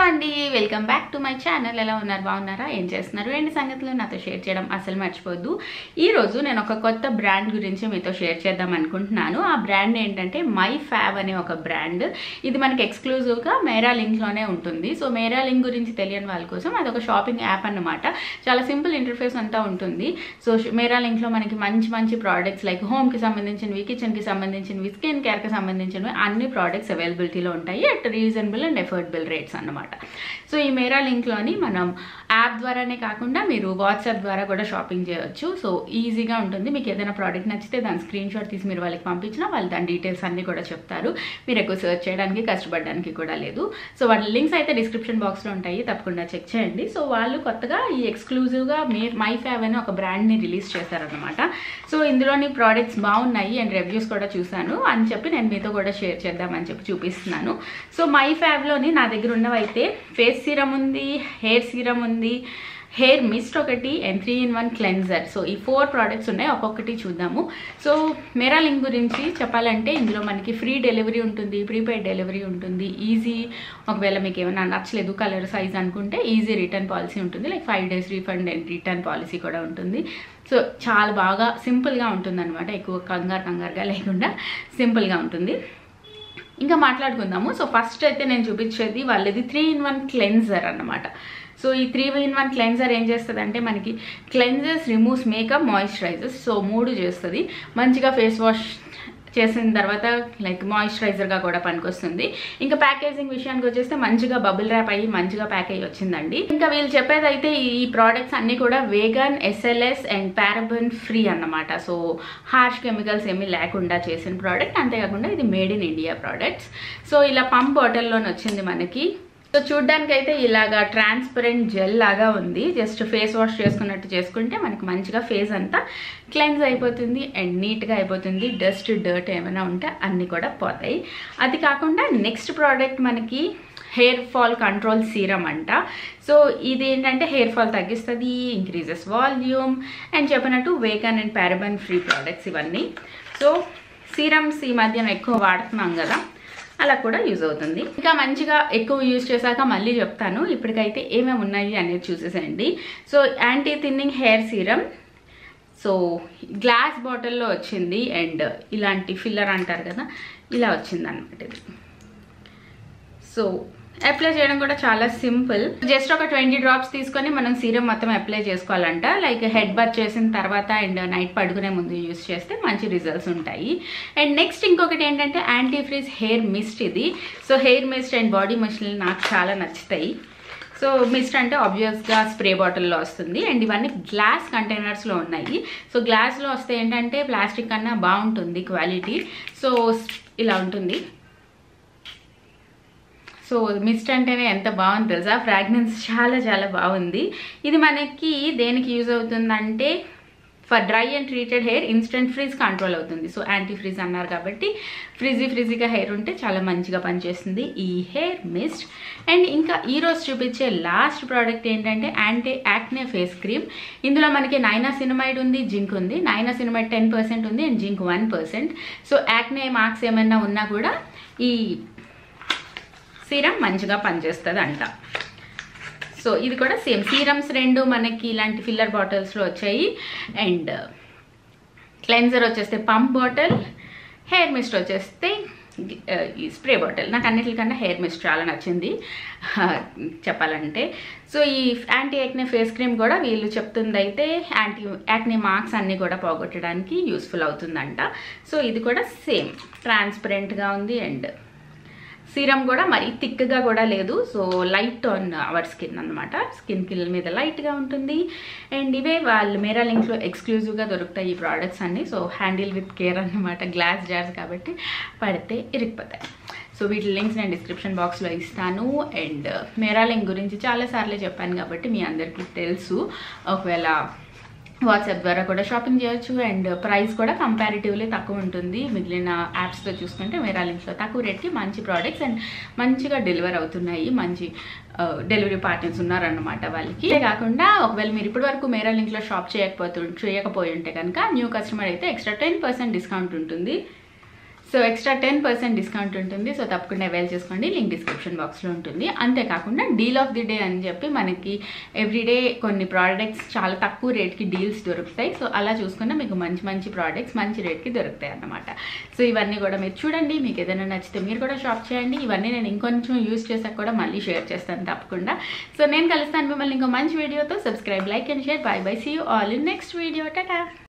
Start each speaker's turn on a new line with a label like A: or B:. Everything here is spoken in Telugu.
A: అండి welcome back to my channel ఎలా ఉన్నారు బాగున్నారా ఏం చేస్తున్నారు ఏంటి సంగతులు నాతో షేర్ చేయడం అసలు మర్చిపోద్దు ఈ రోజు నేను ఒక కొత్త బ్రాండ్ గురించి మీతో షేర్ చేద్దాం అనుకుంటున్నాను ఆ బ్రాండ్ ఏంటంటే మై ఫ్యాబ్ అనే ఒక బ్రాండ్ ఇది మనకి ఎక్స్క్లూజివ్గా మేరా లింక్లోనే ఉంటుంది సో మేరా లింక్ గురించి తెలియని వాళ్ళ కోసం అది ఒక షాపింగ్ యాప్ అన్నమాట చాలా సింపుల్ ఇంటర్ఫేస్ అంతా ఉంటుంది సో మేరా లింక్లో మనకి మంచి మంచి ప్రోడక్ట్స్ లైక్ హోమ్కి సంబంధించినవి కిచెన్కి సంబంధించినవి స్కిన్ కేర్కి సంబంధించినవి అన్ని ప్రోడక్ట్స్ అవైలబిలిటీలో ఉంటాయి at reasonable and affordable rates అన్నమాట సో ఈ మేరా లింక్లోని మనం యాప్ ద్వారానే కాకుండా మీరు వాట్సాప్ ద్వారా కూడా షాపింగ్ చేయొచ్చు సో ఈజీగా ఉంటుంది మీకు ఏదైనా ప్రోడక్ట్ నచ్చితే దాని స్క్రీన్ షాట్ తీసి మీరు వాళ్ళకి పంపించినా వాళ్ళు దాని డీటెయిల్స్ అన్నీ కూడా చెప్తారు మీరు ఎక్కువ సెర్చ్ చేయడానికి కష్టపడడానికి కూడా లేదు సో వాళ్ళ లింక్స్ అయితే డిస్క్రిప్షన్ బాక్స్లో ఉంటాయి తప్పకుండా చెక్ చేయండి సో వాళ్ళు కొత్తగా ఈ ఎక్స్క్లూజివ్గా మీ మై ఫ్యావ్ అనే ఒక బ్రాండ్ని రిలీజ్ చేశారనమాట సో ఇందులోని ప్రోడక్ట్స్ బాగున్నాయి అండ్ రివ్యూస్ కూడా చూశాను అని చెప్పి నేను మీతో కూడా షేర్ చేద్దామని చెప్పి చూపిస్తున్నాను సో మై ఫ్యాబ్లోని నా దగ్గర ఉన్నవైతే ఫేస్ సీరం ఉంది హెయిర్ సీరం ఉంది హెయిర్ మిస్ట్ ఒకటి and three in one cleanser so ఈ ఫోర్ ప్రోడక్ట్స్ ఉన్నాయి ఒక్కొక్కటి చూద్దాము సో మెరా లింక్ గురించి చెప్పాలంటే ఇందులో మనకి ఫ్రీ డెలివరీ ఉంటుంది ప్రీపెయిడ్ డెలివరీ ఉంటుంది ఈజీ ఒకవేళ మీకు ఏమైనా నచ్చలేదు కలర్ సైజ్ అనుకుంటే ఈజీ రిటర్న్ పాలసీ ఉంటుంది like five days refund and return policy కూడా ఉంటుంది సో చాలా బాగా సింపుల్గా ఉంటుంది అనమాట ఎక్కువ కంగారు కంగారుగా లేకుండా సింపుల్గా ఉంటుంది ఇంకా మాట్లాడుకుందాము సో ఫస్ట్ అయితే నేను చూపించేది వాళ్ళది త్రీ ఇన్ వన్ క్లెన్జర్ అన్నమాట సో ఈ త్రీ ఇన్ వన్ క్లెన్జర్ ఏం చేస్తుంది అంటే మనకి cleansers removes makeup moisturisers so మూడు చేస్తుంది మంచిగా ఫేస్ వాష్ చేసిన తర్వాత లైక్ మాయిశ్చరైజర్గా కూడా పనికొస్తుంది ఇంకా ప్యాకేజింగ్ విషయానికి వచ్చేస్తే మంచిగా బబుల్ ర్యాప్ అయ్యి మంచిగా ప్యాకేజ్ వచ్చిందండి ఇంకా వీళ్ళు చెప్పేది అయితే ఈ ప్రోడక్ట్స్ అన్నీ కూడా vegan SLS and paraben free అన్నమాట సో హార్ష్ కెమికల్స్ ఏమీ లేకుండా చేసిన ప్రోడక్ట్ అంతేకాకుండా ఇది made in India products so ఇలా పంప్ బాటిల్లోనే వచ్చింది మనకి సో చూడ్డానికి అయితే ఇలాగా ట్రాన్స్పరెంట్ జెల్ లాగా ఉంది జస్ట్ ఫేస్ వాష్ చేసుకున్నట్టు చేసుకుంటే మనకి మంచిగా ఫేస్ అంతా క్లెన్స్ అయిపోతుంది అండ్ నీట్గా అయిపోతుంది డస్ట్ డర్ట్ ఏమైనా ఉంటే అన్నీ కూడా పోతాయి అది కాకుండా నెక్స్ట్ ప్రోడక్ట్ మనకి హెయిర్ ఫాల్ కంట్రోల్ సీరం అంట సో ఇది ఏంటంటే హెయిర్ ఫాల్ తగ్గిస్తుంది ఇంక్రీజెస్ వాల్యూమ్ అండ్ చెప్పినట్టు vegan and paraben free products ఇవన్నీ సో సీరమ్స్ ఈ మధ్యన ఎక్కువ వాడుతున్నాం కదా అలా కూడా యూజ్ అవుతుంది ఇంకా మంచిగా ఎక్కువ యూజ్ చేశాక మళ్ళీ చెప్తాను ఇప్పటికైతే ఏమేమి ఉన్నాయి అనేది చూసేసేయండి so anti thinning hair serum so glass బాటిల్లో వచ్చింది అండ్ ఇలాంటి ఫిల్లర్ అంటారు కదా ఇలా వచ్చింది అనమాట ఇది సో అప్లై చేయడం కూడా చాలా సింపుల్ జస్ట్ ఒక ట్వంటీ డ్రాప్స్ తీసుకొని మనం సీరం మొత్తం అప్లై చేసుకోవాలంట లైక్ హెడ్ బాత్ చేసిన తర్వాత అండ్ నైట్ పడుకునే ముందు యూస్ చేస్తే మంచి రిజల్ట్స్ ఉంటాయి అండ్ నెక్స్ట్ ఇంకొకటి ఏంటంటే యాంటీ ఫ్రీజ్ హెయిర్ మిస్ట్ ఇది so hair mist and body మిస్ట్లు నాకు చాలా నచ్చుతాయి సో మిస్ట్ అంటే ఆబ్వియస్గా స్ప్రే బాటిల్లో వస్తుంది అండ్ ఇవన్నీ గ్లాస్ కంటైనర్స్లో ఉన్నాయి సో గ్లాస్లో వస్తే ఏంటంటే ప్లాస్టిక్ కన్నా బాగుంటుంది క్వాలిటీ సో ఇలా ఉంటుంది సో మిస్ట్ అంటేనే ఎంత బాగుంది తెలుసా ఫ్రాగ్రెన్స్ చాలా చాలా బాగుంది ఇది మనకి దేనికి యూజ్ అవుతుందంటే for dry and treated hair instant frizz control అవుతుంది సో యాంటీ ఫ్రీజ్ అన్నారు కాబట్టి ఫ్రిజీ ఫ్రిజీగా హెయిర్ ఉంటే చాలా మంచిగా పనిచేస్తుంది ఈ హెయిర్ మిస్ట్ అండ్ ఇంకా ఈరోజు చూపించే లాస్ట్ ప్రోడక్ట్ ఏంటంటే యాంటీ యాక్నే ఫేస్ క్రీమ్ ఇందులో మనకి నైనా సినిమైడ్ ఉంది జింక్ ఉంది నైనా సినిమైడ్ టెన్ పర్సెంట్ ఉంది and zinc one percent so acne marks ఏమైనా ఉన్నా కూడా ఈ సీరం మంచిగా పనిచేస్తుంది అంట సో ఇది కూడా సేమ్ సీరమ్స్ రెండు మనకి ఇలాంటి ఫిల్లర్ బాటిల్స్లో వచ్చాయి అండ్ క్లెన్జర్ వచ్చేస్తే పంప్ బాటిల్ హెయిర్ మిస్ట్ వచ్చేస్తే ఈ స్ప్రే బాటిల్ నాకు అన్నిటికన్నా హెయిర్ మిస్ట్ చాలా నచ్చింది చెప్పాలంటే సో ఈ యాంటీ యాక్నే ఫేస్ క్రీమ్ కూడా వీళ్ళు చెప్తుంది అయితే యాంటీ యాక్నే మార్క్స్ అన్నీ కూడా పోగొట్టడానికి యూస్ఫుల్ అవుతుందంట సో ఇది కూడా సేమ్ ట్రాన్స్పరెంట్గా ఉంది అండ్ సీరం కూడా మరీ థిక్గా కూడా లేదు so light on our skin అనమాట స్కిన్ కిల్ మీద లైట్గా ఉంటుంది అండ్ ఇవే వాళ్ళు మేరా లింక్లో ఎక్స్క్లూజివ్గా దొరుకుతాయి ఈ ప్రోడక్ట్స్ అన్ని సో హ్యాండిల్ విత్ కేర్ అనమాట గ్లాస్ జార్స్ కాబట్టి పడితే ఇరిగిపోతాయి సో వీటి లింక్స్ నేను డిస్క్రిప్షన్ బాక్స్లో ఇస్తాను అండ్ మేరా లింక్ గురించి చాలాసార్లు చెప్పాను కాబట్టి మీ అందరికీ తెలుసు ఒకవేళ వాట్సాప్ ద్వారా కూడా షాపింగ్ చేయొచ్చు అండ్ ప్రైస్ కూడా కంపారిటివ్లీ తక్కువ ఉంటుంది మిగిలిన యాప్స్తో చూసుకుంటే మేరా లింక్స్లో తక్కువ రేట్కి మంచి ప్రోడక్ట్స్ అండ్ మంచిగా డెలివర్ అవుతున్నాయి మంచి డెలివరీ పార్ట్నర్స్ ఉన్నారన్నమాట వాళ్ళకి ఇదే కాకుండా ఒకవేళ మీరు ఇప్పటి వరకు మేరా లింక్లో షాప్ చేయకపోతు చేయకపోయి ఉంటే కనుక న్యూ కస్టమర్ అయితే ఎక్స్ట్రా టెన్ పర్సెంట్ డిస్కౌంట్ ఉంటుంది so so extra ten percent discount ఉంటుంది సో తప్పకుండా అవైల్ చేసుకోండి లింక్ డిస్క్రిప్షన్ బాక్స్లో ఉంటుంది అంతేకాకుండా డీల్ ఆఫ్ ది డే అని చెప్పి మనకి ఎవ్రీడే కొన్ని ప్రోడక్ట్స్ చాలా తక్కువ రేట్కి డీల్స్ దొరుకుతాయి సో అలా చూసుకున్నా మీకు మంచి మంచి ప్రోడక్ట్స్ మంచి రేట్కి దొరుకుతాయి అన్నమాట సో ఇవన్నీ కూడా మీరు చూడండి మీకు ఏదైనా నచ్చితే మీరు కూడా షాప్ చేయండి ఇవన్నీ నేను ఇంకొంచెం యూస్ చేసాక కూడా మళ్ళీ షేర్ చేస్తాను తప్పకుండా సో నేను కలుస్తాను మిమ్మల్ని ఇంకో మంచి వీడియోతో subscribe like and share bye bye see you all in next video Tata